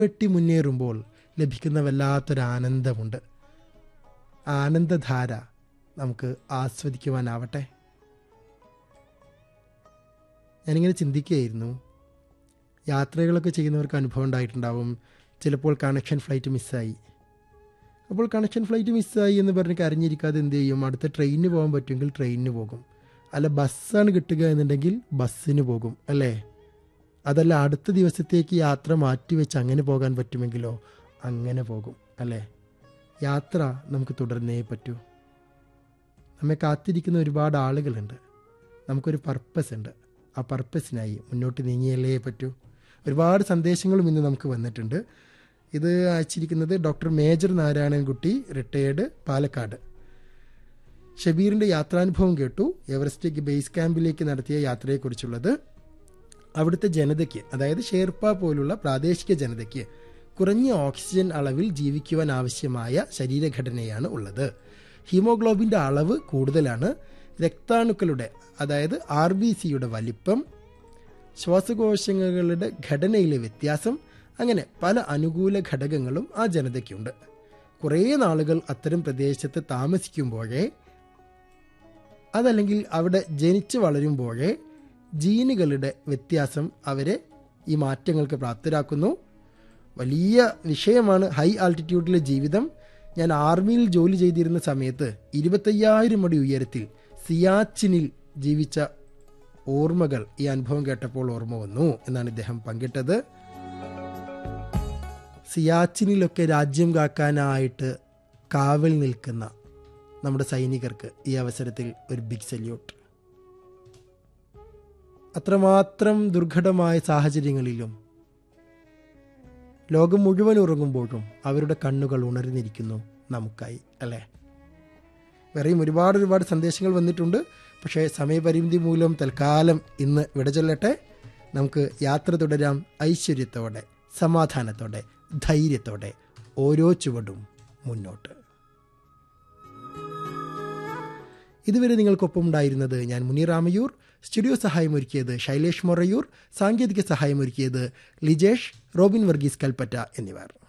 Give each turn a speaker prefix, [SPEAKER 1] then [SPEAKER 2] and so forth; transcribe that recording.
[SPEAKER 1] വെട്ടി മുന്നേറുമ്പോൾ ലഭിക്കുന്ന വല്ലാത്തൊരു ആനന്ദമുണ്ട് ആനന്ദധാര നമുക്ക് ആസ്വദിക്കുവാനാവട്ടെ ഞാനിങ്ങനെ ചിന്തിക്കുകയായിരുന്നു യാത്രകളൊക്കെ ചെയ്യുന്നവർക്ക് അനുഭവം ഉണ്ടായിട്ടുണ്ടാവും ചിലപ്പോൾ കണക്ഷൻ ഫ്ലൈറ്റ് മിസ്സായി അപ്പോൾ കണക്ഷൻ ഫ്ലൈറ്റ് മിസ്സായി എന്ന് പറഞ്ഞ് കരഞ്ഞിരിക്കാതെ എന്ത് ചെയ്യും അടുത്ത ട്രെയിനിന് പോകാൻ പറ്റുമെങ്കിൽ ട്രെയിനിന് പോകും അല്ല ബസ്സാണ് കിട്ടുക എന്നുണ്ടെങ്കിൽ ബസ്സിന് പോകും അല്ലേ അതല്ല അടുത്ത ദിവസത്തേക്ക് യാത്ര മാറ്റിവെച്ച് അങ്ങനെ പോകാൻ പറ്റുമെങ്കിലോ അങ്ങനെ പോകും അല്ലേ യാത്ര നമുക്ക് തുടർന്നേ പറ്റൂ നമ്മെ കാത്തിരിക്കുന്ന ഒരുപാട് ആളുകളുണ്ട് നമുക്കൊരു പർപ്പസ് ഉണ്ട് ആ പർപ്പസിനായി മുന്നോട്ട് നീങ്ങിയല്ലേ പറ്റൂ ഒരുപാട് സന്ദേശങ്ങളും ഇന്ന് നമുക്ക് വന്നിട്ടുണ്ട് ഇത് അയച്ചിരിക്കുന്നത് doctor major Narayanankutty retired Palakkad ഷബീറിൻ്റെ യാത്രാനുഭവം കേട്ടു എവറസ്റ്റ് ബേസ് ക്യാമ്പിലേക്ക് നടത്തിയ യാത്രയെക്കുറിച്ചുള്ളത് അവിടുത്തെ ജനതയ്ക്ക് അതായത് ഷേർപ്പ പോലുള്ള പ്രാദേശിക ജനതയ്ക്ക് കുറഞ്ഞ ഓക്സിജൻ അളവിൽ ജീവിക്കുവാൻ ആവശ്യമായ ശരീരഘടനയാണ് ഉള്ളത് ഹീമോഗ്ലോബിൻ്റെ അളവ് കൂടുതലാണ് രക്താണുക്കളുടെ അതായത് ആർ ബി സിയുടെ വലിപ്പം ശ്വാസകോശങ്ങളുടെ ഘടനയിലെ വ്യത്യാസം അങ്ങനെ പല അനുകൂല ഘടകങ്ങളും ആ ജനതയ്ക്കുണ്ട് കുറേ നാളുകൾ അത്തരം പ്രദേശത്ത് താമസിക്കുമ്പോഴേ അതല്ലെങ്കിൽ അവിടെ ജനിച്ചു വളരുമ്പോഴേ ജീനുകളുടെ വ്യത്യാസം അവരെ ഈ മാറ്റങ്ങൾക്ക് പ്രാപ്തരാക്കുന്നു വലിയ വിഷയമാണ് ഹൈ ആൾട്ടിറ്റ്യൂഡിലെ ജീവിതം ഞാൻ ആർമിയിൽ ജോലി ചെയ്തിരുന്ന സമയത്ത് ഇരുപത്തയ്യായിരം അടി ഉയരത്തിൽ സിയാച്ചിനിൽ ജീവിച്ച ഓർമ്മകൾ ഈ അനുഭവം കേട്ടപ്പോൾ ഓർമ്മ വന്നു എന്നാണ് ഇദ്ദേഹം പങ്കിട്ടത് സിയാച്ചിനിലൊക്കെ രാജ്യം കാക്കാനായിട്ട് കാവൽ നിൽക്കുന്ന നമ്മുടെ സൈനികർക്ക് ഈ അവസരത്തിൽ ഒരു ബിഗ് സല്യൂട്ട് അത്രമാത്രം ദുർഘടമായ സാഹചര്യങ്ങളിലും ലോകം മുഴുവൻ ഉറങ്ങുമ്പോഴും അവരുടെ കണ്ണുകൾ ഉണർന്നിരിക്കുന്നു നമുക്കായി അല്ലേ വേറെയും ഒരുപാട് ഒരുപാട് സന്ദേശങ്ങൾ വന്നിട്ടുണ്ട് പക്ഷേ സമയപരിമിതി മൂലം തൽക്കാലം ഇന്ന് വിട ചൊല്ലട്ടെ നമുക്ക് യാത്ര തുടരാം ഐശ്വര്യത്തോടെ സമാധാനത്തോടെ ധൈര്യത്തോടെ ഓരോ ചുവടും മുന്നോട്ട് ഇതുവരെ നിങ്ങൾക്കൊപ്പം ഉണ്ടായിരുന്നത് ഞാൻ മുനീറാമയൂർ സ്റ്റുഡിയോ സഹായമൊരുക്കിയത് ശൈലേഷ് മൊറയൂർ സാങ്കേതിക സഹായമൊരുക്കിയത് ലിജേഷ് റോബിൻ വർഗീസ് കൽപ്പറ്റ എന്നിവർ